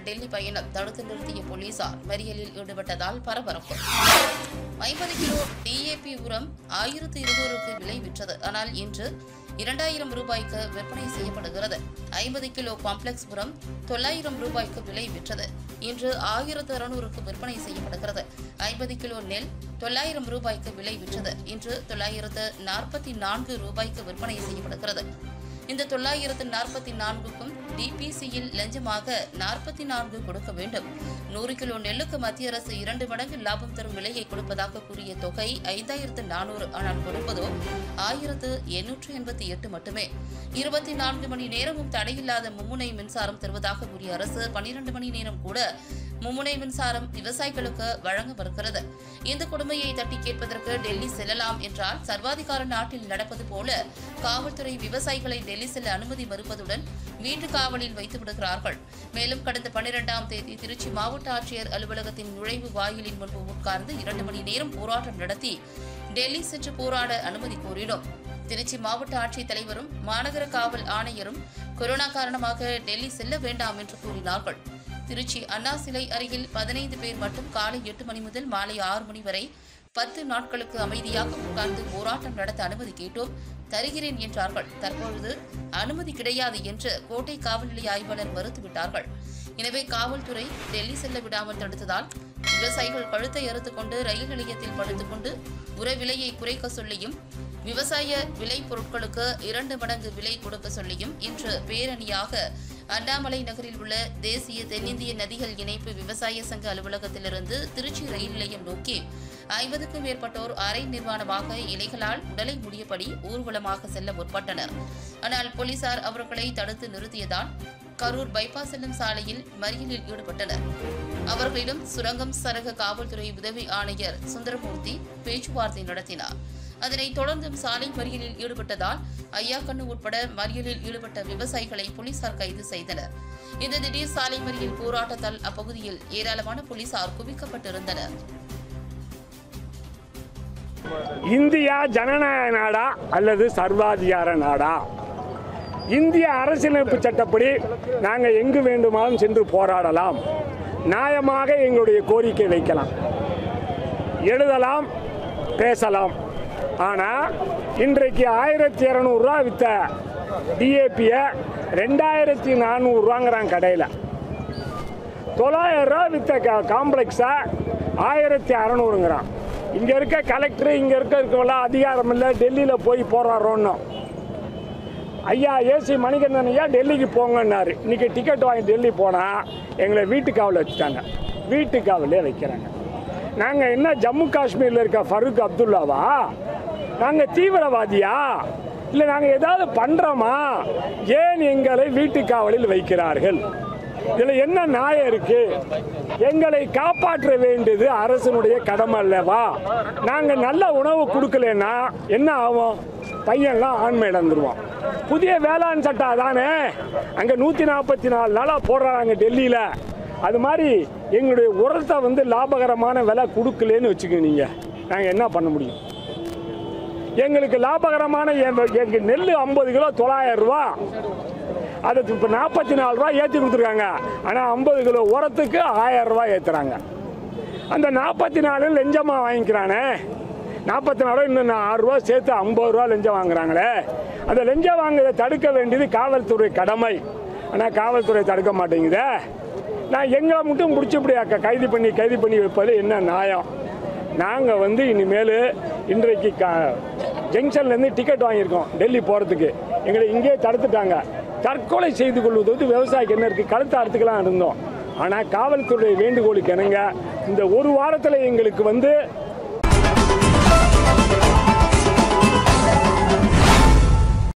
டெல்லி பயணம் தடுத்து நிறுத்திய போலீசார் மறியலில் ஈடுபட்டதால் பரபரப்பு ஐம்பது கிலோ டிஏபி உரம் ஆயிரத்து இருநூறுக்கு விலை விற்றது ஆனால் இன்று இரண்டாயிரம் ரூபாய்க்கு விற்பனை செய்யப்படுகிறது ஐம்பது கிலோ காம்ப்ளெக்ஸ் உரம் தொள்ளாயிரம் ரூபாய்க்கு விலை விற்றது இன்று ஆயிரத்து அறுநூறுக்கு விற்பனை செய்யப்படுகிறது ஐம்பது கிலோ நெல் தொள்ளாயிரம் ரூபாய்க்கு விலை விற்றது இன்று தொள்ளாயிரத்து நாற்பத்தி நான்கு ரூபாய்க்கு விற்பனை செய்யப்படுகிறது இந்த தொள்ளாயிரத்து நாற்பத்தி நான்குக்கும் டிபிசியில் லஞ்சமாக நாற்பத்தி நான்கு கொடுக்க வேண்டும் நூறு கிலோ நெல்லுக்கு மத்திய அரசு இரண்டு மடங்கு லாபம் தரும் விலையை கொடுப்பதாக கூறிய தொகை ஐந்தாயிரத்து நானூறு ஆனால் கொடுப்பதோ ஆயிரத்து எண்ணூற்று எண்பத்தி எட்டு மட்டுமே இருபத்தி நான்கு மணி நேரமும் தடையில்லாத மும்முனை மின்சாரம் தருவதாக கூறிய அரசு பன்னிரண்டு மணி நேரம் கூட மும்முனை மின்சாரம் விவசாயிகளுக்கு வழங்கப்படுகிறது இந்த கொடுமையை தட்டி கேட்பதற்கு டெல்லி செல்லலாம் என்றால் சர்வாதிகார நாட்டில் நடப்பது போல காவல்துறை விவசாயிகளை டெல்லி செல்ல அனுமதி மறுப்பதுடன் வீட்டு காவலில் வைத்து விடுகிறார்கள் மேலும் கடந்த பன்னிரெண்டாம் தேதி திருச்சி மாவட்ட ஆட்சியர் அலுவலகத்தின் நுழைவு வாயிலின் முன்பு உட்கார்ந்து இரண்டு மணி நேரம் போராட்டம் நடத்தி டெல்லி சென்று போராட அனுமதி கோரினோம் திருச்சி மாவட்ட ஆட்சித் தலைவரும் மாநகர காவல் ஆணையரும் கொரோனா காரணமாக டெல்லி செல்ல வேண்டாம் என்று கூறினார்கள் திருச்சி அண்ணா சிலை அருகில் பதினைந்து பேர் மட்டும் காலை எட்டு மணி முதல் மாலை ஆறு மணி வரை பத்து நாட்களுக்கு அமைதியாக உட்கார்ந்து போராட்டம் நடத்த அனுமதி கேட்டோம் தருகிறேன் என்றார்கள் தற்பொழுது அனுமதி கிடையாது என்று கோட்டை காவல் நிலைய ஆய்வாளர் மறுத்துவிட்டார்கள் எனவே காவல்துறை டெல்லி செல்ல விடாமல் தடுத்ததால் விவசாயிகள் கழுத்தை அறுத்துக் கொண்டு ரயில் நிலையத்தில் படுத்துக்கொண்டு உர விலையை குறைக்க சொல்லியும் விவசாய விளை பொருட்களுக்கு இரண்டு மடங்கு விலை கொடுக்க சொல்லியும் இன்று பேரணியாக அண்ணாமலை நகரில் உள்ள தேசிய தென்னிந்திய நதிகள் இணைப்பு விவசாய சங்க அலுவலகத்திலிருந்து திருச்சி ரயில் நிலையம் நோக்கி ஐம்பதுக்கும் மேற்பட்டோர் அரை நிர்வாணமாக இலைகளால் உடலை முடியபடி ஊர்வலமாக செல்ல முற்பட்டனர் ஆனால் போலீசார் அவர்களை தடுத்து நிறுத்தியதால் கரூர் பைபாஸ் செல்லும் சாலையில் மறியலில் ஈடுபட்டனர் அவர்களிடம் சுரங்கம் சரக காவல்துறை உதவி ஆணையர் சுந்தரமூர்த்தி பேச்சுவார்த்தை நடத்தினார் அதனைத் தொடர்ந்தும் சாலை மறியலில் ஈடுபட்டதால் ஐயாக்கண்ணு உட்பட மறியலில் ஈடுபட்ட விவசாயிகளை போலீசார் கைது செய்தனர் இந்த திடீர் சாலை மறியல் போராட்டத்தால் அப்பகுதியில் ஏராளமான போலீசார் குவிக்கப்பட்டிருந்தனர் இந்தியா ஜனநாயக நாடா அல்லது சர்வாதிகார நாடா இந்திய அரசியலமைப்பு சட்டப்படி நாங்கள் எங்கு வேண்டுமானாலும் சென்று போராடலாம் நியாயமாக எங்களுடைய கோரிக்கை வைக்கலாம் எழுதலாம் பேசலாம் ஆனால் இன்றைக்கு ஆயிரத்தி இரநூறுவா விற்ற டிஏபியை ரெண்டாயிரத்தி நானூறுரூவாங்கிறான் கடையில் தொள்ளாயிரம் ரூபா விற்ற கா காம்ப்ளெக்ஸை ஆயிரத்தி அறநூறுங்கிறான் இங்கே இருக்க கலெக்டர் இங்கே இருக்க இருக்கவெல்லாம் அதிகாரம் இல்லை டெல்லியில் போய் போராடுறோன்னு ஐயா ஏசி மணிகண்டன் ஐயா டெல்லிக்கு போங்கன்னாரு இன்னைக்கு டிக்கெட் வாங்கி டெல்லி போனால் எங்களை வீட்டு காவலில் வச்சுட்டாங்க வீட்டு காவலே வைக்கிறாங்க நாங்கள் என்ன ஜம்மு காஷ்மீரில் இருக்க ஃபருக் அப்துல்லாவா நாங்கள் தீவிரவாதியா இல்லை நாங்கள் ஏதாவது பண்ணுறோமா ஏன் எங்களை வீட்டு காவலில் வைக்கிறார்கள் இதில் என்ன நியாயம் இருக்கு எங்களை காப்பாற்ற வேண்டியது அரசனுடைய கடமை அல்லவா நாங்கள் நல்ல உணவு கொடுக்கலன்னா என்ன ஆகும் பையன்லாம் ஆண்மை இழந்துருவான் புதிய வேளாண் சட்டம் அதானே அங்கே நூற்றி நாற்பத்தி நாலு நாளாக போடுறாங்க டெல்லியில் அது மாதிரி எங்களுடைய உரத்தை வந்து லாபகரமான விலை கொடுக்கலன்னு வச்சுக்கோங்க நீங்கள் நாங்கள் என்ன பண்ண முடியும் எங்களுக்கு லாபகரமான எங்கள் நெல் ஐம்பது கிலோ தொள்ளாயிரம் ரூபா அது இப்போ நாற்பத்தி நாலு ரூபா ஏற்றி கொடுத்துருக்காங்க ஆனால் ஐம்பது கிலோ உரத்துக்கு ஆயிரம் ரூபா ஏற்றுறாங்க அந்த நாற்பத்தி நாலு லெஞ்சமாக வாங்கிக்கிறானே நாற்பத்தி நாலு இன்னும் நான் ஆறு ரூபா சேர்த்து ஐம்பது ரூபா லெஞ்சம் வாங்குறாங்களே அந்த லெஞ்சம் வாங்குறதை தடுக்க வேண்டியது காவல்துறை கடமை ஆனால் காவல்துறை தடுக்க மாட்டேங்குதே நான் எங்களை மட்டும் பிடிச்சி இப்படி அக்க கைது பண்ணி கைது பண்ணி வைப்பது என்ன நியாயம் நாங்கள் வந்து இனிமேல் இன்றைக்கு க ஜங்ஷன்லேருந்து டிக்கெட் வாங்கியிருக்கோம் டெல்லி போகிறதுக்கு எங்களை இங்கேயே தடுத்துட்டாங்க தற்கொலை செய்து கொள்வது வந்து விவசாயிக்கு என்ன இருக்குது கழுத்தை அறுத்துக்கலாம் இருந்தோம் ஆனால் காவல்துறை வேண்டுகோளுக்கு என்னங்க இந்த ஒரு வாரத்தில் எங்களுக்கு வந்து